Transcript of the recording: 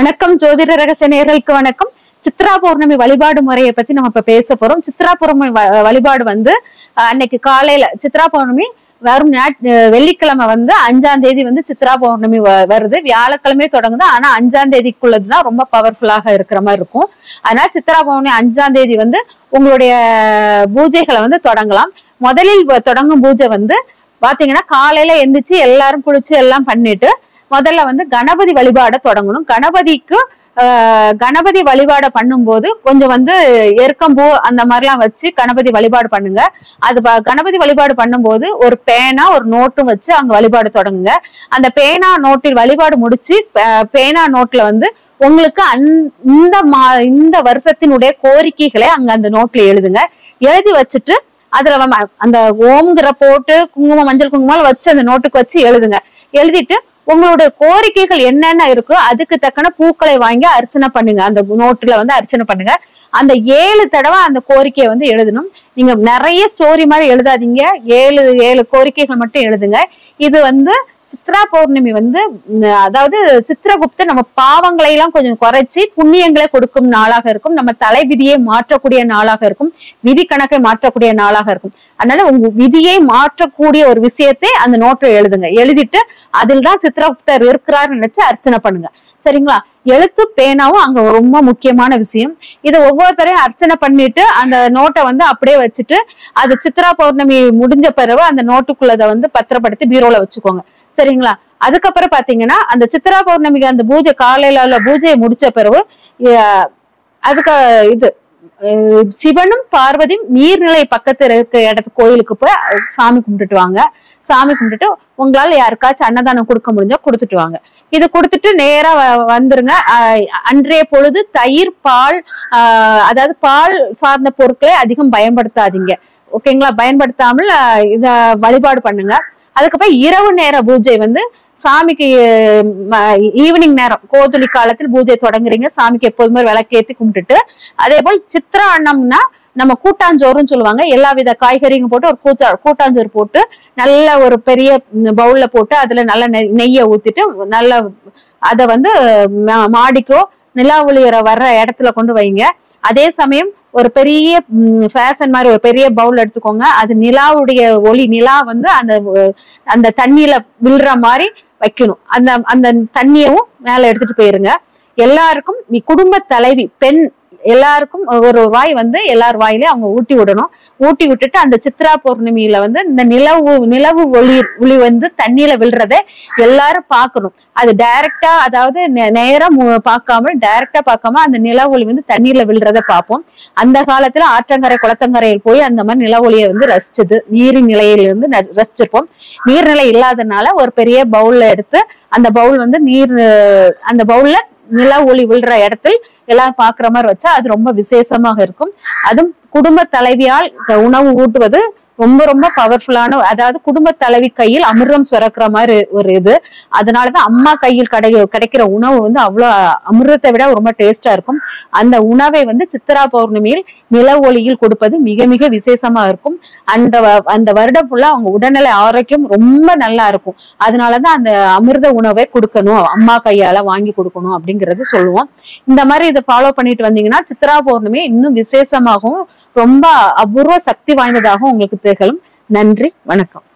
வணக்கம் ஜோதிட ரகசிய நேயர்களுக்கு வணக்கம் சித்ரா பௌர்ணமி வழிபாடு முறையை பத்தி நம்ம இப்ப பேச போறோம் சித்ரா பௌர்ணமி வ- வழிபாடு வந்து அஹ், அன்னைக்கு காலையில சித்ரா பௌர்ணமி வரும் ஞாயிற்- அஹ், வெள்ளிக்கிழமை வந்து அஞ்சாம் தேதி வந்து சித்ரா பௌர்ணமி வ- வருது வியாழக்கிழமை தொடங்குது ஆனா அஞ்சாம் தேதிக்குள்ளதுதான் ரொம்ப பவர்ஃபுல்லாக இருக்கிற மாதிரி இருக்கும் அதனால சித்ரா பௌர்ணமி அஞ்சாம் தேதி வந்து உங்களுடைய பூஜைகளை வந்து தொடங்கலாம் முதலில் வ- தொடங்கும் பூஜை வந்து பாத்தீங்கன்னா காலையில எந்திரிச்சு எல்லாரும் குளிச்சு எல்லாம் பண்ணிட்டு முதல்ல வந்து கணபதி வழிபாட தொடங்கணும் கணபதிக்கு ஆஹ், கணபதி வழிபாட பண்ணும்போது கொஞ்சம் வந்து எருக்கம்பூ அந்த மாதிரிலாம் வச்சு கணபதி வழிபாடு பண்ணுங்க அது ப- கணபதி வழிபாடு பண்ணும்போது ஒரு பேனா ஒரு நோட்டும் வச்சு அங்க வழிபாடு தொடங்குங்க அந்த பேனா நோட்டில் வழிபாடு முடிச்சு பே- பேனா நோட்ல வந்து உங்களுக்கு அந்- இந்த மா இந்த வருஷத்தினுடைய கோரிக்கைகளை அங்க அந்த நோட்ல எழுதுங்க எழுதி வச்சுட்டு அதுல வ- அந்த ஓம்ங்கிற போட்டு குங்குமம் மஞ்சள் குங்குமம் வச்சு அந்த நோட்டுக்கு வச்சு எழுதுங்க எழுதிட்டு உங்களுடைய கோரிக்கைகள் என்னென்ன இருக்கோ அதுக்கு தக்கன பூக்களை வாங்கி அர்ச்சனை பண்ணுங்க அந்த நோட்டுல வந்து அர்ச்சனை பண்ணுங்க அந்த ஏழு தடவை அந்த கோரிக்கையை வந்து எழுதணும் நீங்க நிறைய ஸ்டோரி மாதிரி எழுதாதீங்க ஏழு ஏழு கோரிக்கைகள் மட்டும் எழுதுங்க இது வந்து சித்ரா பௌர்ணமி வந்து உம், அதாவது சித்திரகுப்தர் நம்ம பாவங்களை எல்லாம் கொஞ்சம் குறைச்சி புண்ணியங்களை கொடுக்கும் நாளாக இருக்கும் நம்ம தலைவிதியை மாற்றக்கூடிய நாளாக இருக்கும் விதி கணக்கை மாற்றக்கூடிய நாளாக இருக்கும் அதனால உங்க விதியை மாற்றக்கூடிய ஒரு விஷயத்தை அந்த நோட்டில் எழுதுங்க எழுதிட்டு அதில் தான் சித்திரகுப்தர் இருக்கிறார் நினைச்சு அர்ச்சனை பண்ணுங்க சரிங்களா எழுத்து பேனாவும் அங்க ரொம்ப முக்கியமான விஷயம் இதை ஒவ்வொருத்தரையும் அர்ச்சனை பண்ணிட்டு அந்த நோட்டை வந்து அப்படியே வச்சுட்டு அது சித்ரா பௌர்ணமி முடிஞ்ச பிறகு அந்த நோட்டுக்குள்ளத வந்து பத்திரப்படுத்தி பீரோல வச்சுக்கோங்க சரிங்களா அதுக்கப்புறம் பாத்தீங்கன்னா அந்த சித்ரா பௌர்ணமிக்கு அந்த பூஜை காலையில உள்ள பூஜையை முடிச்ச பிறகு அஹ், அதுக்கு இது அஹ், சிவனும் பார்வதியும் நீர்நிலை பக்கத்துல இருக்க இடத்து கோயிலுக்கு போய் அஹ், சாமி கும்பிட்டுட்டு வாங்க சாமி கும்பிட்டுட்டு உங்களால யாருக்காச்சும் அன்னதானம் கொடுக்க முடிஞ்சா கொடுத்துட்டு வாங்க இது கொடுத்துட்டு நேரா வ- வந்துருங்க அஹ், அன்றைய பொழுது தயிர் பால் ஆஹ், அதாவது பால் சார்ந்த பொருட்களை அதிகம் பயன்படுத்தாதீங்க ஓகேங்களா பயன்படுத்தாமல் அஹ், இத வழிபாடு பண்ணுங்க அதுக்கப்புறம் இரவு நேர பூஜை வந்து சாமிக்கு ஈவினிங் நேரம் கோதுளி காலத்தில் பூஜை தொடங்குறீங்க சாமிக்கு எப்போதுமே விளக்கேத்தி கும்பிட்டுட்டு அதே போல் சித்திரா அன்னம்னா நம்ம கூட்டாஞ்சோறுன்னு சொல்லுவாங்க எல்லா வித காய்கறியும் போட்டு ஒரு கூட்டா கூட்டாஞ்சோறு போட்டு நல்ல ஒரு பெரிய பவுல்ல போட்டு அதுல நல்ல நெய்- நெய்யை ஊத்திட்டு நல்ல அத வந்து மா- மாடிக்கோ நிலா ஒளியற வர்ற இடத்துல கொண்டு வைங்க அதே சமயம் ஒரு பெரிய ஃபேஷன் மாதிரி ஒரு பெரிய பவுல் எடுத்துக்கோங்க அது நிலாவுடைய ஒளி நிலா வந்து அந்த அஹ், அந்த தண்ணியில விழுற மாதிரி வைக்கணும் அந்த அந்த தண்ணியவும் மேல எடுத்துட்டு போயிருங்க எல்லாருக்கும் நீ குடும்ப தலைவி பெண் எல்லாருக்கும் ஒரு வாய் வந்து எல்லார் வாயிலையும் அவங்க ஊட்டி விடணும் ஊட்டி விட்டுட்டு அந்த சித்ரா பௌர்ணமியில வந்து இந்த நிலவு நிலவு ஒளி ஒளி வந்து தண்ணியில விழுறதை எல்லாரும் பார்க்கணும் அது டைரக்டா அதாவது நே- நேரா மு- பார்க்காம டைரக்டா பார்க்காம அந்த நில ஒளி வந்து தண்ணீர்ல விழுறத பார்ப்போம் அந்த காலத்துல ஆற்றங்கரை குளத்தங்கரையில் போய் அந்த மாதிரி நில ஒளியை வந்து ரசிச்சது நீரின் நிலையில இருந்து ந- ரசிச்சிருப்போம் நீர்நிலை இல்லாதனால ஒரு பெரிய பவுல்ல எடுத்து அந்த பவுல் வந்து நீர் அஹ், அந்த பவுல்ல நில ஒளி விழுற இடத்தில் எல்லாம் பாக்குற மாதிரி வச்சா அது ரொம்ப விசேஷமாக இருக்கும் அதுவும் குடும்ப தலைவியால் உணவு ஊட்டுவது ரொம்ப ரொம்ப பவர்ஃபுல்லான அதாவது குடும்ப தலைவி கையில் அமிர்தம் சுரக்கிற மாதிரி ஒரு இது அதனாலதான் அம்மா கையில் கிடை கிடைக்கிற உணவு வந்து அவ்வளவு அமிர்தத்தை விட ரொம்ப டேஸ்டா இருக்கும் அந்த உணவை வந்து சித்திரா பௌர்ணமியில் நில ஒளியில் கொடுப்பது மிக மிக விசேஷமா இருக்கும் அந்த வ- அந்த வருடம் ஃபுல்லா அவங்க உடல்நிலை ஆரோக்கியம் ரொம்ப நல்லா இருக்கும் அதனாலதான் அந்த அமிர்த உணவை கொடுக்கணும் அம்மா கையால வாங்கி கொடுக்கணும் அப்படிங்கறது சொல்லுவோம் இந்த மாதிரி இதை ஃபாலோ பண்ணிட்டு வந்தீங்கன்னா சித்ரா பௌர்ணமி இன்னும் விசேஷமாகவும் ரொம்ப அபூர்வ சக்தி வாய்ந்ததாகவும் உங்களுக்கு திகழும் நன்றி வணக்கம்